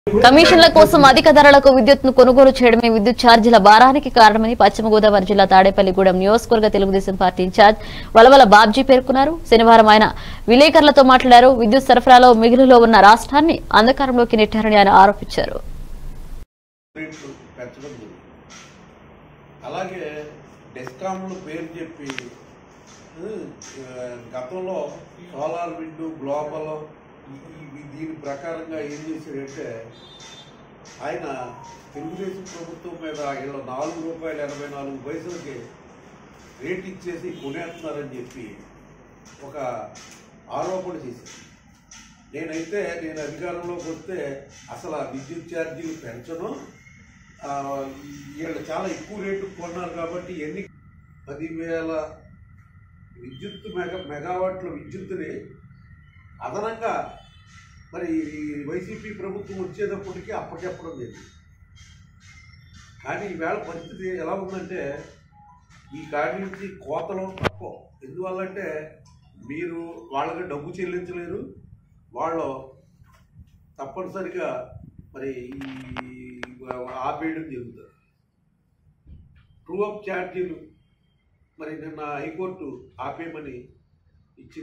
కమిషన్ల కోసం అధిక ధరలకు విద్యుత్ను కొనుగోలు చేయడమే విద్యుత్ ఛార్జీల భారానికి కారణమని పశ్చిమ గోదావరి జిల్లా తాడేపల్లిగూడెం నియోజకవర్గ తెలుగుదేశం పార్టీ ఇన్ఛార్జ్ వలవల బాబ్జీ పేర్కొన్నారు శనివారం ఆయన విలేకరులతో మాట్లాడారు విద్యుత్ సరఫరాలో మిగులులో ఉన్న రాష్ట్రాన్ని అంధకారంలోకి నెట్టారని ఆయన ఆరోపించారు రేట్లు పెంచడం జరిగింది అలాగే డెస్కామ్లు పేరు చెప్పి ఆ, గతంలో సోలార్ విండ్ గ్లోబల్ ఈ- ఈ- దీని ప్రకారంగా ఏం చేశాడంటే ఆయన తెలుగుదేశం ప్రభుత్వం మీద వీళ్ళ నాలుగు రూపాయల ఎనభై నాలుగు పైసలకి రేట్ ఇచ్చేసి కొనేస్తున్నారని చెప్పి ఒక ఆరోపణ చేశారు నేనైతే నేను అధికారంలోకి వస్తే అసలు ఆ విద్యుత్ ఛార్జీలు పెంచను ఆ, వీళ్ళు చాలా ఎక్కువ రేటు కొన్నారు కాబట్టి ఎన్ని పదివేల విద్యుత్ మెగా మెగావాట్ల విద్యుత్తుని అదనంగా మరి ఈ వైసీపీ ప్రభుత్వం వచ్చేటప్పటికి అప్పచెప్పడం జరిగింది కానీ ఈవేళ పరిస్థితి ఎలా ఉందంటే ఈ కాడి నుంచి కోతలు తక్కువ ఎందువల్లంటే మీరు వాళ్ళకి డబ్బు చెల్లించలేరు వాళ్ళు తప్పనిసరిగా మరి ఈ ఆపేయడం జరుగుతుంది ట్రూ అప్ ఛార్జీలు మరి నిన్న హైకోర్టు ఆపేయమని ఇచ్చింది